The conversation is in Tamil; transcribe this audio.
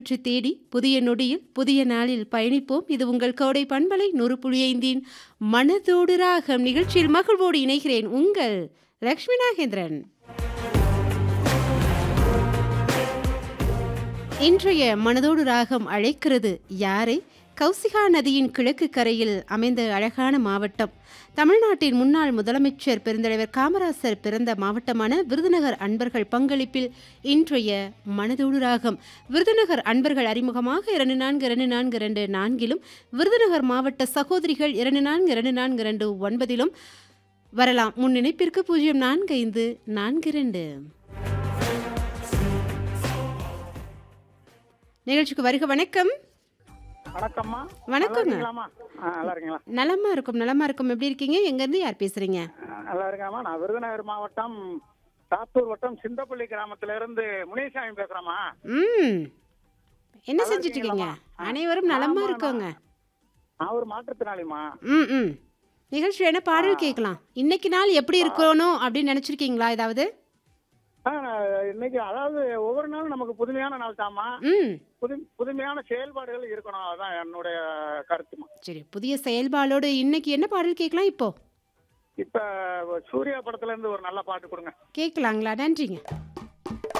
வெற்றி தேடி புதிய நொடியில் புதிய நாளில் பயணிப்போம் இது உங்கள் கோடை பண்பலை நூறு புள்ளி ஐந்தின் மனதோடு ராகம் நிகழ்ச்சியில் மகிழ்வோடு இணைகிறேன் உங்கள் லக்ஷ்மி நாகேந்திரன் இன்றைய மனதோடு ராகம் அழைக்கிறது யாரை கௌசிகா நதியின் கிழக்கு கரையில் அமைந்த அழகான மாவட்டம் தமிழ்நாட்டின் முன்னாள் முதலமைச்சர் பெருந்தலைவர் காமராசர் பிறந்த மாவட்டமான விருதுநகர் அன்பர்கள் பங்களிப்பில் இன்றைய மனதோடு ராகம் விருதுநகர் அன்பர்கள் அறிமுகமாக இரண்டு நான்கு இரண்டு நான்கு இரண்டு நான்கிலும் விருதுநகர் மாவட்ட சகோதரிகள் இரண்டு நான்கு இரண்டு நான்கு இரண்டு ஒன்பதிலும் வரலாம் முன் நினைப்பிற்கு பூஜ்ஜியம் நான்கு ஐந்து நான்கு இரண்டு நிகழ்ச்சிக்கு வருக வணக்கம் வணக்கம்மா வணக்கங்க. நல்லா இருக்கீங்களாம்மா? ஆ, நல்லா இருக்கீங்களா நலமா இருக்கும் நலமா இருக்கும் எப்படி இருக்கீங்க எங்க இருந்து யார் பேசுறீங்க ஆ, நல்லா இருக்காமா நான் விருதுநகர் மாவட்டம் சாத்தூர் வட்டம் சிந்தப்பள்ளி கிராமத்துல இருந்து முனிசாமி பேசுறேம்மா ம் என்ன நல்லா செஞ்சுட்டு இருக்கீங்க இருக்கீங்களாம்மா? அனைவரும் நலமா ஆமா, இருக்கோங்க நான் ஒரு மாற்றுத்திறனாளிமா ம் ம் நிகழ்ச்சி என்ன பாடல் கேட்கலாம் இன்னைக்கு நாள் எப்படி இருக்கணும் அப்படின்னு நினைச்சிருக்கீங்களா ஏதாவது ஆ, இன்னைக்கு அதாவது ஒவ்வொரு நாளும் நமக்கு புதுமையான நாள் தாம்மா ம் புது புதுமையான செயல்பாடுகள் இருக்கணும் அதான் என்னுடைய கருத்துமா சரி புதிய செயல்பாடோடு இன்னைக்கு என்ன பாடல் கேட்கலாம் இப்போ இப்ப சூர்யா படத்துல இருந்து ஒரு நல்ல பாட்டு கொடுங்க கேட்கலாங்களா நன்றிங்க